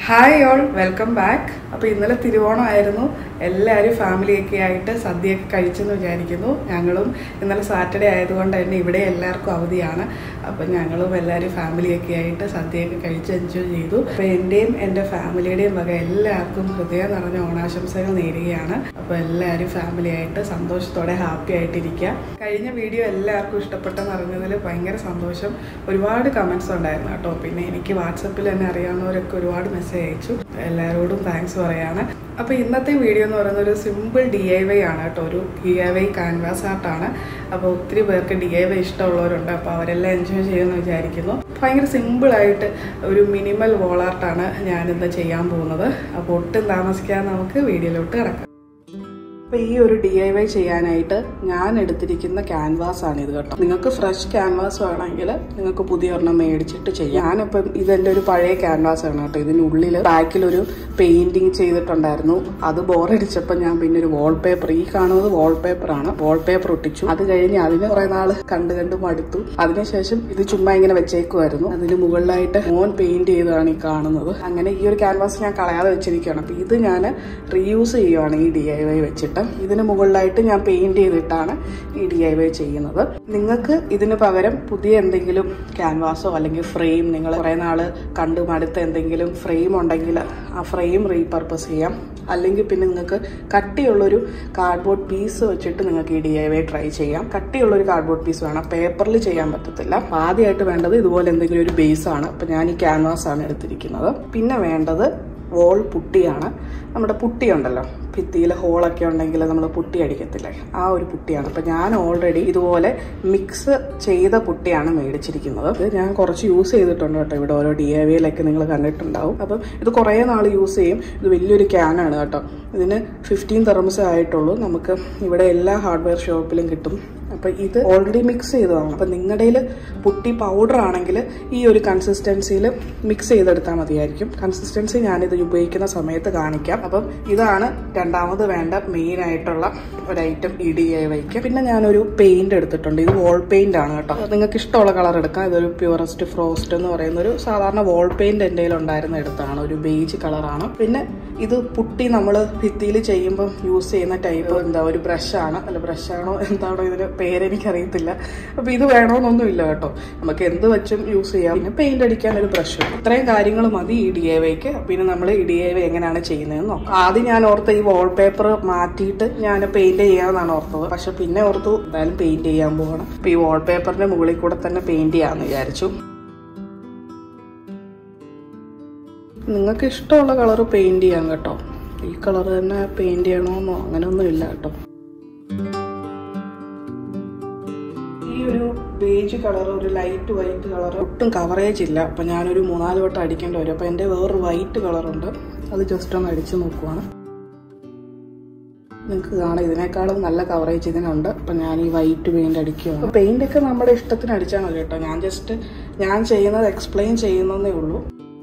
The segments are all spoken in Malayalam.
ഹായ് ഓൾ വെൽക്കം ബാക്ക് അപ്പോൾ ഇന്നലെ തിരുവോണമായിരുന്നു എല്ലാവരും ഫാമിലിയൊക്കെ ആയിട്ട് സദ്യയൊക്കെ കഴിച്ചെന്ന് വിചാരിക്കുന്നു ഞങ്ങളും ഇന്നലെ സാറ്റർഡേ ആയതുകൊണ്ട് തന്നെ ഇവിടെ എല്ലാവർക്കും അവധിയാണ് അപ്പോൾ ഞങ്ങളും എല്ലാവരും ഫാമിലിയൊക്കെ ആയിട്ട് സദ്യയൊക്കെ കഴിച്ച് എൻജോയ് ചെയ്തു അപ്പോൾ എൻ്റെയും എൻ്റെ ഫാമിലിയുടെയും വക എല്ലാവർക്കും ഹൃദയം നിറഞ്ഞ ഓണാശംസകൾ നേരുകയാണ് അപ്പോൾ എല്ലാവരും ഫാമിലി ആയിട്ട് സന്തോഷത്തോടെ ഹാപ്പി ആയിട്ടിരിക്കുക കഴിഞ്ഞ വീഡിയോ എല്ലാവർക്കും ഇഷ്ടപ്പെട്ടെന്ന് അറിഞ്ഞതിൽ ഭയങ്കര സന്തോഷം ഒരുപാട് കമൻസ് ഉണ്ടായിരുന്നു കേട്ടോ പിന്നെ എനിക്ക് വാട്സപ്പിൽ തന്നെ അറിയാവുന്നവരൊക്കെ ഒരുപാട് മെസ്സേജ് അയച്ചു എല്ലാവരോടും താങ്ക്സ് പറയാണ് അപ്പോൾ ഇന്നത്തെ വീഡിയോ എന്ന് പറയുന്നത് ഒരു സിമ്പിൾ ഡി ഐ വൈ ആണ് കേട്ടോ ഒരു ഡി ഐ വൈ കാൻവാസ് ആർട്ടാണ് അപ്പോൾ ഒത്തിരി പേർക്ക് ഡി ഐ വൈ ഇഷ്ടമുള്ളവരുണ്ട് അപ്പോൾ അവരെല്ലാം എൻജോയ് ചെയ്യുമെന്ന് വിചാരിക്കുന്നു ഭയങ്കര സിമ്പിളായിട്ട് ഒരു മിനിമൽ വോൾ ആർട്ടാണ് ഞാനിന്ന് ചെയ്യാൻ പോകുന്നത് അപ്പോൾ ഒട്ടും താമസിക്കാതെ നമുക്ക് വീഡിയോയിലോട്ട് കിടക്കാം അപ്പോൾ ഈ ഒരു ഡി ഐ വൈ ചെയ്യാനായിട്ട് ഞാൻ എടുത്തിരിക്കുന്ന ക്യാൻവാസ് ആണ് ഇത് കേട്ടോ നിങ്ങൾക്ക് ഫ്രഷ് ക്യാൻവാസ് വേണമെങ്കിൽ നിങ്ങൾക്ക് പുതിയ ഒരെണ്ണം മേടിച്ചിട്ട് ചെയ്യാം ഞാനിപ്പം ഇതെൻ്റെ ഒരു പഴയ ക്യാൻവാസ് ആണ് കേട്ടോ ഇതിനുള്ളിൽ ബാക്കിൽ ഒരു പെയിന്റിങ് ചെയ്തിട്ടുണ്ടായിരുന്നു അത് ബോറടിച്ചപ്പോൾ ഞാൻ പിന്നെ ഒരു വാൾപേപ്പർ ഈ കാണുന്നത് വാൾപേപ്പറാണ് വാൾപേപ്പർ ഒട്ടിച്ചു അത് കഴിഞ്ഞ് അതിന് കുറെ നാൾ കണ്ട് കണ്ട് മടുത്തു അതിനുശേഷം ഇത് ചുമ്മാ ഇങ്ങനെ വെച്ചേക്കുമായിരുന്നു അതിന് മുകളിലായിട്ട് മോൻ പെയിന്റ് ചെയ്തതാണ് ഈ കാണുന്നത് അങ്ങനെ ഈ ഒരു ക്യാൻവാസ് ഞാൻ കളയാതെ വെച്ചിരിക്കുകയാണ് അപ്പോൾ ഇത് ഞാൻ റീയൂസ് ചെയ്യുവാണ് ഈ ഡി ഐ വൈ വെച്ചിട്ട് ഇതിന് മുകളിലായിട്ട് ഞാൻ പെയിന്റ് ചെയ്തിട്ടാണ് ഈ ഡി ഐ വൈ ചെയ്യുന്നത് നിങ്ങൾക്ക് ഇതിന് പകരം പുതിയ എന്തെങ്കിലും ക്യാൻവാസോ അല്ലെങ്കിൽ ഫ്രെയിം നിങ്ങൾ കുറേ നാള് കണ്ടു മടുത്ത എന്തെങ്കിലും ഫ്രെയിം ഉണ്ടെങ്കിൽ ആ ഫ്രെയിം റീപർപ്പസ് ചെയ്യാം അല്ലെങ്കിൽ പിന്നെ നിങ്ങൾക്ക് കട്ടിയുള്ളൊരു കാർഡ്ബോർഡ് പീസ് വെച്ചിട്ട് നിങ്ങൾക്ക് ഈ ഡി ഐ വൈ ട്രൈ ചെയ്യാം കട്ടിയുള്ളൊരു കാർഡ്ബോർഡ് പീസ് വേണം പേപ്പറിൽ ചെയ്യാൻ പറ്റത്തില്ല അപ്പൊ ആദ്യമായിട്ട് വേണ്ടത് ഇതുപോലെ എന്തെങ്കിലും ഒരു ബേസ് ആണ് അപ്പം ഞാൻ ഈ ക്യാൻവാസ് ആണ് എടുത്തിരിക്കുന്നത് പിന്നെ വേണ്ടത് വോൾ പുട്ടിയാണ് നമ്മുടെ പുട്ടി ഉണ്ടല്ലോ ഭിത്തിയിൽ ഹോളൊക്കെ ഉണ്ടെങ്കിൽ നമ്മൾ പുട്ടി അടിക്കത്തില്ലേ ആ ഒരു പുട്ടിയാണ് അപ്പം ഞാൻ ഓൾറെഡി ഇതുപോലെ മിക്സ് ചെയ്ത പുട്ടിയാണ് മേടിച്ചിരിക്കുന്നത് ഇത് ഞാൻ കുറച്ച് യൂസ് ചെയ്തിട്ടുണ്ട് കേട്ടോ ഇവിടെ ഓരോ ഡി എ വിയിലൊക്കെ നിങ്ങൾ കണ്ടിട്ടുണ്ടാവും അപ്പം ഇത് കുറേ നാൾ യൂസ് ചെയ്യും ഇത് വലിയൊരു ക്യാനാണ് കേട്ടോ ഇതിന് ഫിഫ്റ്റീൻ തെർമസ് ആയിട്ടുള്ളൂ നമുക്ക് ഇവിടെ എല്ലാ ഹാർഡ്വെയർ ഷോപ്പിലും കിട്ടും അപ്പം ഇത് ഓൾറെഡി മിക്സ് ചെയ്തതാണ് അപ്പം നിങ്ങളുടെ പുട്ടി പൗഡർ ആണെങ്കിൽ ഈ ഒരു കൺസിസ്റ്റൻസിയിൽ മിക്സ് ചെയ്തെടുത്താൽ മതിയായിരിക്കും കൺസിസ്റ്റൻസി ഞാനിത് ഉപയോഗിക്കുന്ന സമയത്ത് കാണിക്കാം അപ്പം ഇതാണ് രണ്ടാമത് വേണ്ട മെയിൻ ആയിട്ടുള്ള ഒരു ഐറ്റം ഇ ഡി ഐ വൈക്ക് പിന്നെ ഞാനൊരു പെയിന്റ് എടുത്തിട്ടുണ്ട് ഇത് വോൾ പെയിന്റ് ആണ് കേട്ടോ നിങ്ങൾക്ക് ഇഷ്ടമുള്ള കളർ എടുക്കാം ഇതൊരു പ്യൂറസ്റ്റ് ഫ്രോസ്റ്റ് എന്ന് പറയുന്ന ഒരു സാധാരണ വോൾ പെയിന്റ് എൻ്റെ ഉണ്ടായിരുന്ന എടുത്താണ് ഒരു ബേജ് കളറാണ് പിന്നെ ഇത് പുട്ടി നമ്മൾ ഭിത്തിയിൽ ചെയ്യുമ്പോൾ യൂസ് ചെയ്യുന്ന ടൈപ്പ് എന്താ ഒരു ബ്രഷാണ് അല്ല ബ്രഷാണോ എന്താണോ ഇതിന് പേരെനിക്കറിയത്തില്ല അപ്പൊ ഇത് വേണമെന്നൊന്നുമില്ല കേട്ടോ നമുക്ക് എന്ത് വെച്ചും യൂസ് ചെയ്യാം പിന്നെ പെയിന്റ് അടിക്കാൻ ഒരു ബ്രഷ് ഇത്രയും കാര്യങ്ങൾ മതി ഈ ഡി എ വൈക്ക് പിന്നെ നമ്മൾ ഈ ഡി എ വൈ എങ്ങനെയാണ് ചെയ്യുന്നതെന്ന് നോക്കാം ആദ്യം ഞാൻ ഓർത്ത ഈ വാൾപേപ്പർ മാറ്റിയിട്ട് ഞാൻ പെയിന്റ് ചെയ്യാമെന്നാണ് ഓർത്തത് പക്ഷെ പിന്നെ ഓർത്തു എന്തായാലും പെയിന്റ് ചെയ്യാൻ പോകണം അപ്പൊ ഈ വാൾപേപ്പറിന്റെ മുകളിൽ കൂടെ തന്നെ പെയിന്റ് ചെയ്യാമെന്ന് വിചാരിച്ചു നിങ്ങൾക്ക് ഇഷ്ടമുള്ള കളർ പെയിന്റ് ചെയ്യാം കേട്ടോ ഈ കളർ തന്നെ പെയിന്റ് ചെയ്യണമെന്നോ അങ്ങനെയൊന്നും ഇല്ല കേട്ടോ ഈ ഒരു ബേജ് കളർ ഒരു ലൈറ്റ് വൈറ്റ് കളർ ഒട്ടും കവറേജ് ഇല്ല അപ്പം ഞാനൊരു മൂന്നാല് വട്ടം അടിക്കേണ്ടി വരും അപ്പം എൻ്റെ വേറൊരു വൈറ്റ് കളറുണ്ട് അത് ജസ്റ്റ് ഒന്ന് അടിച്ച് നോക്കുവാണ് നിങ്ങൾക്ക് കാണാം ഇതിനേക്കാളും നല്ല കവറേജ് ഇതിനുണ്ട് അപ്പം ഞാൻ ഈ വൈറ്റ് പെയിന്റ് അടിക്കുകയാണ് പെയിന്റ് ഒക്കെ നമ്മുടെ ഇഷ്ടത്തിന് അടിച്ചാൽ മതി കേട്ടോ ഞാൻ ജസ്റ്റ് ഞാൻ ചെയ്യുന്നത് എക്സ്പ്ലെയിൻ ചെയ്യുന്നതേ ഉള്ളൂ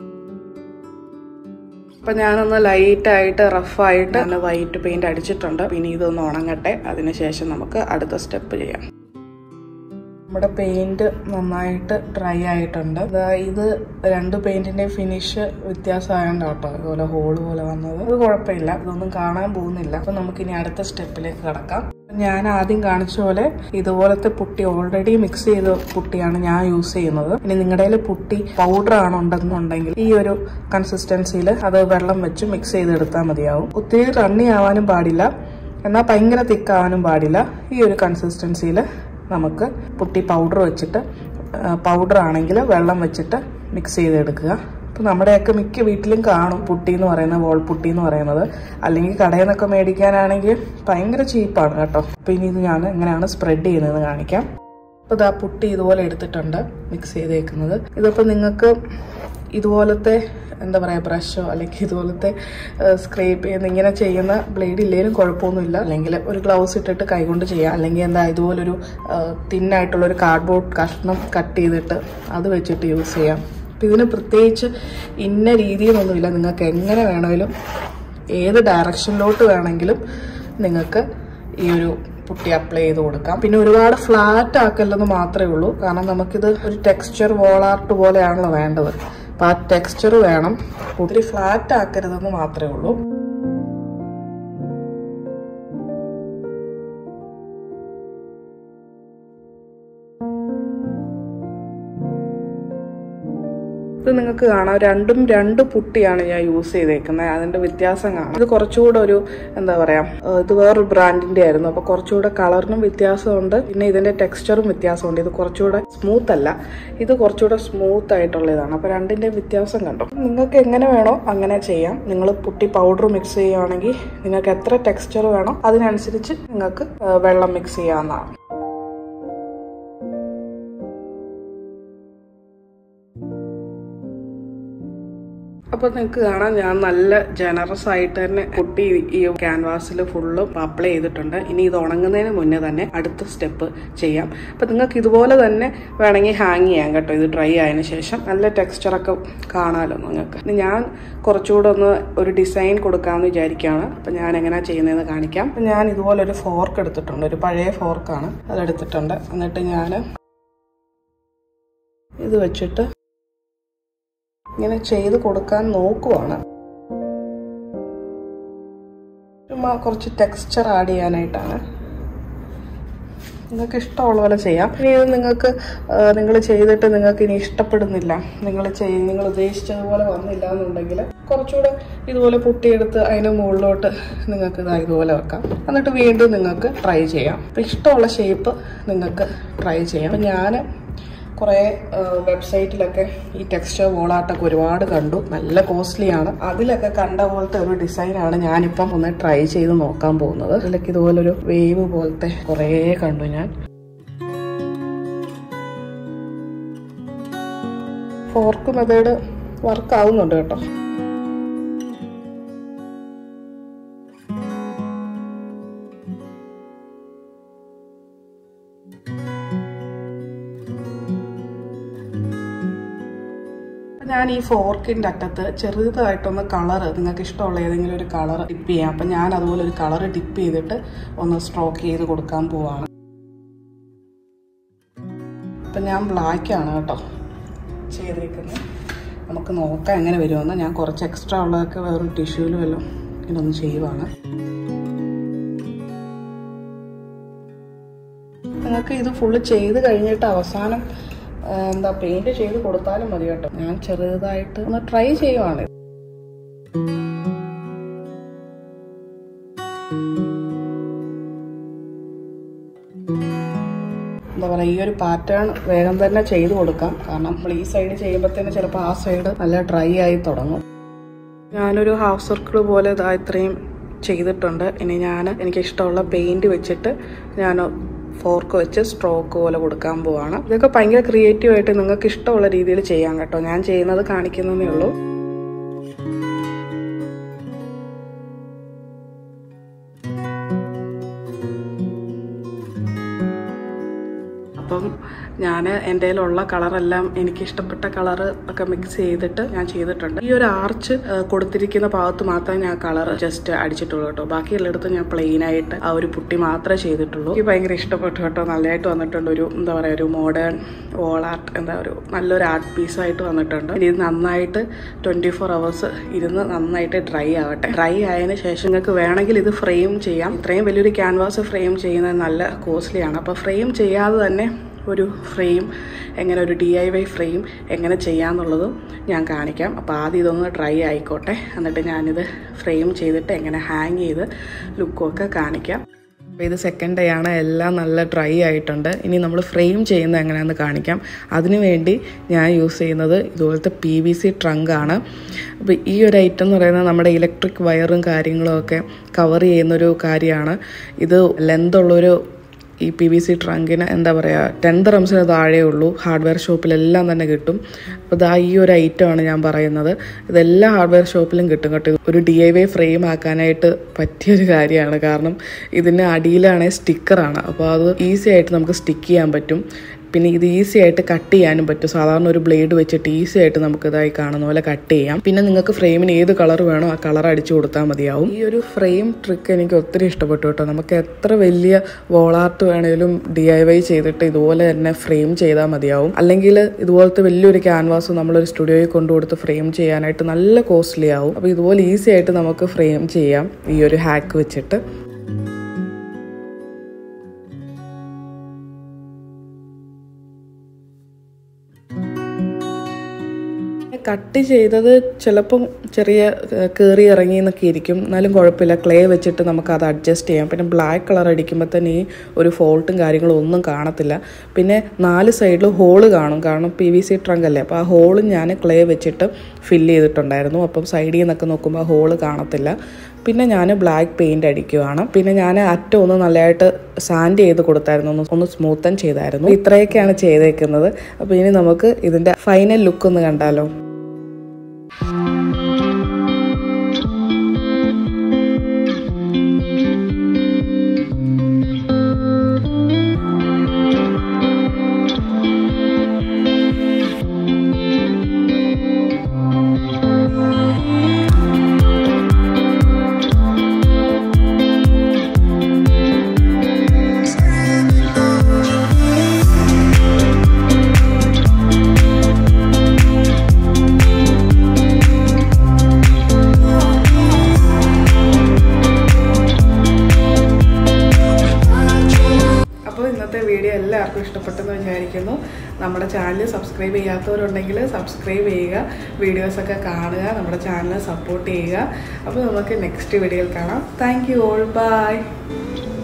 അപ്പം ഞാനൊന്ന് ലൈറ്റായിട്ട് റഫായിട്ട് ഒന്ന് വൈറ്റ് പെയിന്റ് അടിച്ചിട്ടുണ്ട് പിന്നെ ഇതൊന്ന് ഉണങ്ങട്ടെ അതിനുശേഷം നമുക്ക് അടുത്ത സ്റ്റെപ്പ് ചെയ്യാം നമ്മുടെ പെയിന്റ് നന്നായിട്ട് ഡ്രൈ ആയിട്ടുണ്ട് ഇത് രണ്ട് പെയിന്റിന്റെ ഫിനിഷ് വ്യത്യാസമായോണ്ട് കേട്ടോ ഇതുപോലെ ഹോള് പോലെ വന്നത് അത് കുഴപ്പമില്ല ഇതൊന്നും കാണാൻ പോകുന്നില്ല അപ്പൊ നമുക്ക് ഇനി അടുത്ത സ്റ്റെപ്പിലേക്ക് കടക്കാം ഞാൻ ആദ്യം കാണിച്ച പോലെ ഇതുപോലത്തെ പുട്ടി ഓൾറെഡി മിക്സ് ചെയ്ത പുട്ടിയാണ് ഞാൻ യൂസ് ചെയ്യുന്നത് ഇനി നിങ്ങളുടെ പുട്ടി പൗഡർ ആണ് ഉണ്ടെന്നുണ്ടെങ്കിൽ ഈ ഒരു കൺസിസ്റ്റൻസിയിൽ അത് വെള്ളം വെച്ച് മിക്സ് ചെയ്തെടുത്താൽ മതിയാവും ഒത്തിരി റണ്ണി ആവാനും പാടില്ല എന്നാൽ ഭയങ്കര തിക്കാവാനും പാടില്ല ഈ ഒരു കൺസിസ്റ്റൻസിയിൽ നമുക്ക് പുട്ടി പൗഡർ വെച്ചിട്ട് പൗഡർ ആണെങ്കിൽ വെള്ളം വെച്ചിട്ട് മിക്സ് ചെയ്തെടുക്കുക അപ്പോൾ നമ്മുടെയൊക്കെ മിക്ക വീട്ടിലും കാണും പുട്ടി എന്ന് പറയുന്നത് വോൾ പുട്ടി എന്ന് പറയുന്നത് അല്ലെങ്കിൽ കടയിൽ നിന്നൊക്കെ മേടിക്കാനാണെങ്കിൽ ഭയങ്കര ചീപ്പാണ് കേട്ടോ അപ്പോൾ ഇനി ഇത് ഞാൻ എങ്ങനെയാണ് സ്പ്രെഡ് ചെയ്യുന്നതെന്ന് കാണിക്കാം അപ്പോൾ ഇതാ പുട്ടി ഇതുപോലെ എടുത്തിട്ടുണ്ട് മിക്സ് ചെയ്തേക്കുന്നത് ഇതിപ്പോൾ നിങ്ങൾക്ക് ഇതുപോലത്തെ എന്താ പറയുക ബ്രഷോ അല്ലെങ്കിൽ ഇതുപോലത്തെ സ്ക്രേപ്പ് ചെയ്യുന്ന ഇങ്ങനെ ചെയ്യുന്ന ബ്ലേഡ് ഇല്ലെങ്കിലും കുഴപ്പമൊന്നുമില്ല അല്ലെങ്കിൽ ഒരു ഗ്ലൗസ് ഇട്ടിട്ട് കൈകൊണ്ട് ചെയ്യാം അല്ലെങ്കിൽ എന്താ ഇതുപോലൊരു തിന്നായിട്ടുള്ള ഒരു കാർഡ്ബോർഡ് കഷ്ണം കട്ട് ചെയ്തിട്ട് അത് വെച്ചിട്ട് യൂസ് ചെയ്യാം അപ്പം ഇതിന് പ്രത്യേകിച്ച് ഇന്ന രീതിയൊന്നുമില്ല നിങ്ങൾക്ക് എങ്ങനെ വേണമെങ്കിലും ഏത് ഡയറക്ഷനിലോട്ട് വേണമെങ്കിലും നിങ്ങൾക്ക് ഈ ഒരു പുട്ടി അപ്ലൈ ചെയ്ത് കൊടുക്കാം പിന്നെ ഒരുപാട് ഫ്ലാറ്റ് ആക്കല്ലെന്ന് മാത്രമേ ഉള്ളൂ കാരണം നമുക്കിത് ഒരു ടെക്സ്ചർ വോൾ ആർട്ട് പോലെയാണല്ലോ വേണ്ടത് അപ്പോൾ ആ ടെക്സ്ചർ വേണം ഒത്തിരി ഫ്ലാറ്റ് ആക്കരുതെന്ന് മാത്രമേ ഉള്ളൂ ഇത് നിങ്ങൾക്ക് കാണാം രണ്ടും രണ്ട് പുട്ടിയാണ് ഞാൻ യൂസ് ചെയ്തേക്കുന്നത് അതിന്റെ വ്യത്യാസം കാണാം ഇത് കുറച്ചുകൂടെ ഒരു എന്താ പറയാ ഏഹ് ഇത് വേറൊരു ബ്രാൻഡിന്റെ ആയിരുന്നു അപ്പൊ കുറച്ചുകൂടെ കളറിനും വ്യത്യാസമുണ്ട് പിന്നെ ഇതിന്റെ ടെക്സ്ചറും വ്യത്യാസമുണ്ട് ഇത് കുറച്ചുകൂടെ സ്മൂത്ത് അല്ല ഇത് കുറച്ചുകൂടെ സ്മൂത്ത് ആയിട്ടുള്ളതാണ് അപ്പൊ രണ്ടിന്റെ വ്യത്യാസം കണ്ടോ നിങ്ങൾക്ക് എങ്ങനെ വേണോ അങ്ങനെ ചെയ്യാം നിങ്ങൾ പുട്ടി പൗഡർ മിക്സ് ചെയ്യുകയാണെങ്കിൽ നിങ്ങൾക്ക് എത്ര ടെക്സ്ചർ വേണോ അതിനനുസരിച്ച് നിങ്ങൾക്ക് ഏഹ് വെള്ളം മിക്സ് ചെയ്യാവുന്നതാണ് അപ്പോൾ നിങ്ങൾക്ക് കാണാം ഞാൻ നല്ല ജനറസ് ആയിട്ട് തന്നെ കുട്ടി ഈ ക്യാൻവാസിൽ ഫുള്ളും അപ്ലൈ ചെയ്തിട്ടുണ്ട് ഇനി ഇത് ഉണങ്ങുന്നതിന് മുന്നേ തന്നെ അടുത്ത സ്റ്റെപ്പ് ചെയ്യാം അപ്പോൾ നിങ്ങൾക്ക് ഇതുപോലെ തന്നെ വേണമെങ്കിൽ ഹാങ് ചെയ്യാം കേട്ടോ ഇത് ഡ്രൈ ആയതിനു ശേഷം നല്ല ടെക്സ്ചറൊക്കെ കാണാമല്ലോ നിങ്ങൾക്ക് ഇനി ഞാൻ കുറച്ചുകൂടെ ഒന്ന് ഒരു ഡിസൈൻ കൊടുക്കാമെന്ന് വിചാരിക്കുകയാണ് അപ്പോൾ ഞാൻ എങ്ങനെയാണ് ചെയ്യുന്നതെന്ന് കാണിക്കാം അപ്പോൾ ഞാൻ ഇതുപോലെ ഒരു ഫോർക്ക് എടുത്തിട്ടുണ്ട് ഒരു പഴയ ഫോർക്കാണ് അതെടുത്തിട്ടുണ്ട് എന്നിട്ട് ഞാൻ ഇത് വെച്ചിട്ട് ഇങ്ങനെ ചെയ്ത് കൊടുക്കാൻ നോക്കുവാണ് ചുമ്മാ കുറച്ച് ടെക്സ്ചർ ആഡ് ചെയ്യാനായിട്ടാണ് നിങ്ങൾക്ക് ഇഷ്ടമുള്ള പോലെ ചെയ്യാം ഇനി ഇത് നിങ്ങൾക്ക് നിങ്ങൾ ചെയ്തിട്ട് നിങ്ങൾക്ക് ഇനി ഇഷ്ടപ്പെടുന്നില്ല നിങ്ങൾ ചെയ് നിങ്ങൾ ഉദ്ദേശിച്ചതുപോലെ വന്നില്ല എന്നുണ്ടെങ്കിൽ കുറച്ചുകൂടെ ഇതുപോലെ പൊട്ടിയെടുത്ത് അതിന് മുകളിലോട്ട് നിങ്ങൾക്ക് ഇതാ ഇതുപോലെ വെക്കാം എന്നിട്ട് വീണ്ടും നിങ്ങൾക്ക് ട്രൈ ചെയ്യാം അപ്പം ഇഷ്ടമുള്ള ഷേപ്പ് നിങ്ങൾക്ക് ട്രൈ ചെയ്യാം അപ്പം ഞാൻ കുറേ വെബ്സൈറ്റിലൊക്കെ ഈ ടെക്സ്ചർ വോളാട്ടൊക്കെ ഒരുപാട് കണ്ടു നല്ല കോസ്റ്റ്ലി ആണ് അതിലൊക്കെ കണ്ട പോലത്തെ ഒരു ഡിസൈനാണ് ഞാനിപ്പം ഒന്ന് ട്രൈ ചെയ്ത് നോക്കാൻ പോകുന്നത് അതിലൊക്കെ ഇതുപോലൊരു വേവ് പോലത്തെ കുറേ കണ്ടു ഞാൻ ഫോർക്ക് മെത്തേഡ് വർക്ക് ആവുന്നുണ്ട് കേട്ടോ ഞാൻ ഈ ഫോർക്കിന്റെ അറ്റത്ത് ചെറുതായിട്ടൊന്ന് കളർ നിങ്ങൾക്ക് ഇഷ്ടമുള്ള ഏതെങ്കിലും ഒരു കളർ ഡിപ്പ് ചെയ്യാം അപ്പം ഞാൻ അതുപോലെ ഒരു കളർ ഡിപ്പ് ചെയ്തിട്ട് ഒന്ന് സ്ട്രോക്ക് ചെയ്ത് കൊടുക്കാൻ പോവാണ് അപ്പം ഞാൻ ബ്ലാക്ക് ആണ് കേട്ടോ ചെയ്തിരിക്കുന്നത് നമുക്ക് നോക്കാം എങ്ങനെ വരുമെന്ന് ഞാൻ കുറച്ച് എക്സ്ട്രാ ഉള്ളതൊക്കെ വേറൊരു ടിഷ്യൂവിൽ വല്ലതും ഇതൊന്ന് ചെയ്യുവാണ് നിങ്ങൾക്ക് ഇത് ഫുള്ള് ചെയ്ത് കഴിഞ്ഞിട്ട് അവസാനം ആ, എന്താ പെയിന്റ് ചെയ്ത് കൊടുത്താലും മതി കേട്ടോ ഞാൻ ചെറുതായിട്ട് ഒന്ന് ട്രൈ ചെയ്യുവാണ് എന്താ പറയുക ഈ ഒരു പാറ്റേൺ വേഗം തന്നെ ചെയ്ത് കൊടുക്കാം കാരണം നമ്മൾ ഈ സൈഡ് ചെയ്യുമ്പോഴത്തേന് ചിലപ്പോൾ ആ സൈഡ് നല്ല ഡ്രൈ ആയി തുടങ്ങും ഞാനൊരു ഹാഫ് സർക്കിൾ പോലെ ഇതാ ഇത്രയും ചെയ്തിട്ടുണ്ട് ഇനി ഞാൻ എനിക്ക് ഇഷ്ടമുള്ള പെയിന്റ് വെച്ചിട്ട് ഞാൻ ഫോർക്ക് വെച്ച് സ്ട്രോക്ക് പോലെ കൊടുക്കാൻ പോവാണ് ഇതൊക്കെ ഭയങ്കര ക്രിയേറ്റീവ് ആയിട്ട് നിങ്ങൾക്ക് ഇഷ്ടമുള്ള രീതിയിൽ ചെയ്യാം കേട്ടോ ഞാൻ ചെയ്യുന്നത് കാണിക്കുന്നതേ ഉള്ളൂ അപ്പം ഞാൻ എൻ്റെ കയ്യിലുള്ള കളറെല്ലാം എനിക്ക് ഇഷ്ടപ്പെട്ട കളർ ഒക്കെ മിക്സ് ചെയ്തിട്ട് ഞാൻ ചെയ്തിട്ടുണ്ട് ഈ ഒരു ആർച്ച് കൊടുത്തിരിക്കുന്ന ഭാഗത്ത് മാത്രമേ ഞാൻ കളർ ജസ്റ്റ് അടിച്ചിട്ടുള്ളൂ കേട്ടോ ബാക്കിയുള്ളിടത്ത് ഞാൻ പ്ലെയിൻ ആയിട്ട് ആ ഒരു പുട്ടി മാത്രമേ ചെയ്തിട്ടുള്ളൂ എനിക്ക് ഭയങ്കര ഇഷ്ടപ്പെട്ടു കേട്ടോ നല്ലതായിട്ട് വന്നിട്ടുണ്ട് ഒരു എന്താ പറയുക ഒരു മോഡേൺ വോൾ ആർട്ട് എന്താ ഒരു നല്ലൊരു ആർട്ട് പീസായിട്ട് വന്നിട്ടുണ്ട് ഇനി ഇത് നന്നായിട്ട് ട്വൻറ്റി ഫോർ അവേഴ്സ് ഇരുന്ന് നന്നായിട്ട് ഡ്രൈ ആവട്ടെ ഡ്രൈ ആയതിനു ശേഷം നിങ്ങൾക്ക് വേണമെങ്കിൽ ഇത് ഫ്രെയിം ചെയ്യാം ഇത്രയും വലിയൊരു ക്യാൻവാസ് ഫ്രെയിം ചെയ്യുന്നത് നല്ല കോസ്റ്റ്ലി ആണ് അപ്പോൾ ഫ്രെയിം ചെയ്യാതെ തന്നെ ഒരു ഫ്രെയിം എങ്ങനെ ഒരു ഡി ഐ വൈ ഫ്രെയിം എങ്ങനെ ചെയ്യാമെന്നുള്ളതും ഞാൻ കാണിക്കാം അപ്പോൾ ആദ്യം ഇതൊന്ന് ഡ്രൈ ആയിക്കോട്ടെ എന്നിട്ട് ഞാനിത് ഫ്രെയിം ചെയ്തിട്ട് എങ്ങനെ ഹാങ് ചെയ്ത് ലുക്കൊക്കെ കാണിക്കാം അപ്പോൾ ഇത് സെക്കൻഡ് ഡേ ആണ് എല്ലാം നല്ല ഡ്രൈ ആയിട്ടുണ്ട് ഇനി നമ്മൾ ഫ്രെയിം ചെയ്യുന്നത് എങ്ങനെയാണെന്ന് കാണിക്കാം അതിനുവേണ്ടി ഞാൻ യൂസ് ചെയ്യുന്നത് ഇതുപോലത്തെ പി വി സി ട്രങ്കാണ് അപ്പോൾ ഈ ഒരു ഐറ്റം എന്ന് പറയുന്നത് നമ്മുടെ ഇലക്ട്രിക് വയറും കാര്യങ്ങളും ഒക്കെ കവർ ചെയ്യുന്നൊരു കാര്യമാണ് ഇത് ലെന്ത് ഉള്ളൊരു ഈ പി വി സി ട്രങ്കിന് എന്താ പറയുക ടെൻ റംസിന് താഴെ ഉള്ളൂ ഹാർഡ്വെയർ ഷോപ്പിലെല്ലാം തന്നെ കിട്ടും അപ്പോൾ ഇതാ ഈ ഒരു ഐറ്റമാണ് ഞാൻ പറയുന്നത് ഇതെല്ലാ ഹാർഡ്വെയർ ഷോപ്പിലും കിട്ടും കേട്ടോ ഒരു ഡി ഐ വൈ ഫ്രെയിം ആക്കാനായിട്ട് പറ്റിയൊരു കാര്യമാണ് കാരണം ഇതിന് അടിയിലാണെങ്കിൽ സ്റ്റിക്കറാണ് അപ്പോൾ അത് ഈസി ആയിട്ട് നമുക്ക് സ്റ്റിക്ക് ചെയ്യാൻ പറ്റും പിന്നെ ഇത് ഈസി ആയിട്ട് കട്ട് ചെയ്യാനും പറ്റും സാധാരണ ഒരു ബ്ലേഡ് വെച്ചിട്ട് ഈസി ആയിട്ട് നമുക്ക് ഇതായി കാണുന്ന പോലെ കട്ട് ചെയ്യാം പിന്നെ നിങ്ങൾക്ക് ഫ്രെയിമിന് ഏത് കളർ വേണോ ആ കളർ അടിച്ചു കൊടുത്താൽ മതിയാവും ഈ ഒരു ഫ്രെയിം ട്രിക്ക് എനിക്ക് ഒത്തിരി ഇഷ്ടപ്പെട്ടു കേട്ടോ നമുക്ക് എത്ര വലിയ വോളാർട്ട് വേണേലും ഡി ഐ വൈ ചെയ്തിട്ട് ഇതുപോലെ തന്നെ ഫ്രെയിം ചെയ്താൽ മതിയാവും അല്ലെങ്കിൽ ഇതുപോലത്തെ വലിയൊരു ക്യാൻവാസ് നമ്മളൊരു സ്റ്റുഡിയോയിൽ കൊണ്ടുകൊടുത്ത് ഫ്രെയിം ചെയ്യാനായിട്ട് നല്ല കോസ്റ്റ്ലി ആവും അപ്പോൾ ഇതുപോലെ ഈസി ആയിട്ട് നമുക്ക് ഫ്രെയിം ചെയ്യാം ഈ ഒരു ഹാക്ക് വെച്ചിട്ട് കട്ട് ചെയ്തത് ചിലപ്പം ചെറിയ കയറി ഇറങ്ങി എന്നൊക്കെ ഇരിക്കും എന്നാലും കുഴപ്പമില്ല ക്ലേ വെച്ചിട്ട് നമുക്ക് അത് അഡ്ജസ്റ്റ് ചെയ്യാം പിന്നെ ബ്ലാക്ക് കളർ അടിക്കുമ്പോൾ തന്നെ ഈ ഒരു ഫോൾട്ടും കാര്യങ്ങളും ഒന്നും കാണത്തില്ല പിന്നെ നാല് സൈഡിൽ ഹോള് കാണും കാരണം പി വി സി ട്രങ്ക് അല്ലേ അപ്പോൾ ആ ഹോള് ഞാൻ ക്ലേ വെച്ചിട്ട് ഫില്ല് ചെയ്തിട്ടുണ്ടായിരുന്നു അപ്പം സൈഡിൽ നിന്നൊക്കെ നോക്കുമ്പോൾ ആ ഹോള് കാണത്തില്ല പിന്നെ ഞാൻ ബ്ലാക്ക് പെയിൻറ് അടിക്കുവാണ് പിന്നെ ഞാൻ അറ്റം ഒന്ന് നല്ലതായിട്ട് സാൻഡ് ചെയ്ത് കൊടുത്തായിരുന്നു ഒന്ന് ഒന്ന് സ്മൂത്തൻ ചെയ്തായിരുന്നു ഇത്രയൊക്കെയാണ് ചെയ്തേക്കുന്നത് അപ്പോൾ ഇനി നമുക്ക് ഇതിൻ്റെ ഫൈനൽ ലുക്ക് ഒന്ന് കണ്ടാലോ അപ്പോൾ ഇന്നത്തെ വീഡിയോ എല്ലാവർക്കും ഇഷ്ടപ്പെട്ടെന്ന് വിചാരിക്കുന്നു നമ്മുടെ ചാനൽ സബ്സ്ക്രൈബ് ചെയ്യാത്തവരുണ്ടെങ്കിൽ സബ്സ്ക്രൈബ് ചെയ്യുക വീഡിയോസൊക്കെ കാണുക നമ്മുടെ ചാനൽ സപ്പോർട്ട് ചെയ്യുക അപ്പോൾ നമുക്ക് നെക്സ്റ്റ് വീഡിയോയിൽ കാണാം താങ്ക് യു ഓൾ ബൈ